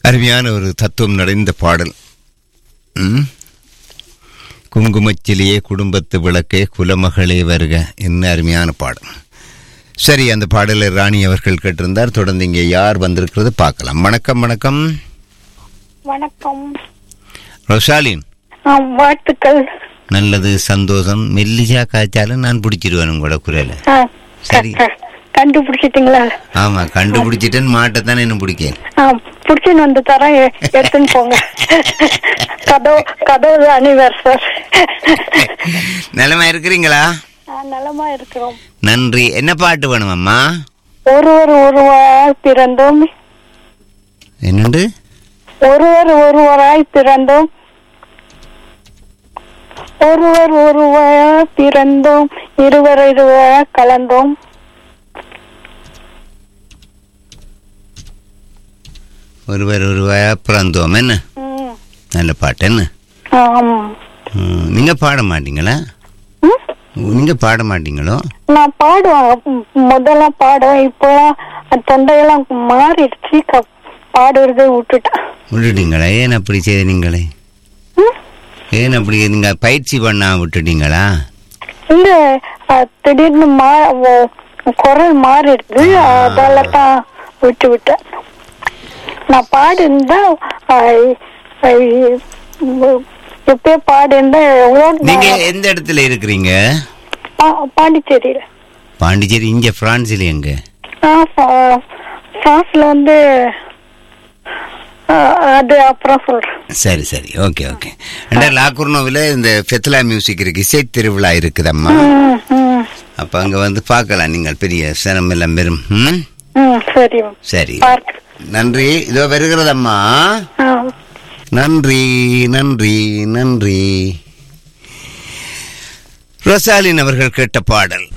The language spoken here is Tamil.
அருமையான ஒரு தத்துவம் நிறைந்த பாடல் ம்? குங்குமச்சிலியே குடும்பத்து விளக்கே குலமகளே வருக என்ன அருமையான பாடல் சரி அந்த பாடலை ராணி அவர்கள் கேட்டிருந்தார் தொடர்ந்து இங்கே யார் வந்திருக்கிறது பார்க்கலாம் வணக்கம் வணக்கம் வணக்கம் ரொசாலின் ஆ, வாழ்த்துக்கள் நல்லது சந்தோஷம் மெல்லிசா காய்ச்சாலும் நான் பிடிச்சிருவேன் உங்களோட குரலை ஆ, சரி. க- க- கண்டுபிடிச்சிட்டீங்களா ஆமா கண்டுபிடிச்சிட்டேன் மாட்டை என்ன பிடிக்கேன் ஆ பிடிச்சின்னு வந்து தரேன் எ- எடுத்துன்னு போங்க கதவு கதவு அணிவர் சார் நிலமா இருக்கிறீங்களா நலமா இருக்கிறோம் நன்றி என்ன பாட்டு வேணும் அம்மா ஒருவர் ஒருவராய் பிறந்தோம் என்னண்டு ஒருவர் ஒருவராய் பிறந்தோம் ஒருவர் ஒருவராய் பிறந்தோம் இருவர் இருவராய் கலந்தோம் ஒருவர் ஒருவரா பிறந்தோம் என்ன ம். நல்ல பாட்டு என்ன ஆம். ம், நீங்க பாட மாட்டீங்களா ம்? நீங்க பாட மாட்டீங்களோ நான் பாடுவேன் ம், முதல்ல பாடுவேன் இப்போலாம் தொண்டையெல்லாம் மாறிடுச்சு க- பாடுறதை விட்டுட்டேன் விட்டுட்டீங்களா ஏன் அப்படி செய்தீங்களே ம்? ஏன் அப்படி நீங்க பயிற்சி பண்ணா விட்டுட்டீங்களா இல்ல அஹ், திடீர்னு மா ஓ- குரல் மாறிடுது அதால தான் விட்டு விட்டேன் நான் பாடிருந்தா எப்பயே பாடிருந்தா எவ்வளோ நீங்க எந்த இடத்துல இருக்கிறீங்க பா- பாண்டிச்சேரியில பாண்டிச்சேரி இங்க பிரான்ஸ்ல எங்க ஆ, ஃபா- பிரான்ஸ்ல வந்து ஆ, அது அப்புறம் சொல்றேன் சரி சரி ஓகே ஓகே அண்டா லாக்குர்னோவில் இந்த ஃபெத்லா மியூசிக் இருக்கு இசை திருவிழா இருக்குதம்மா ம், ம், அப்ப அங்க வந்து பார்க்கலாம் நீங்கள் பெரிய சிரமம் எல்லாம் பெறும் ம்? ம், சரி சரி பார்க்க நன்றி இதோ வருகிறதம்மா ஆ நன்றி நன்றி நன்றி ரொசாலின் அவர்கள் கேட்ட பாடல்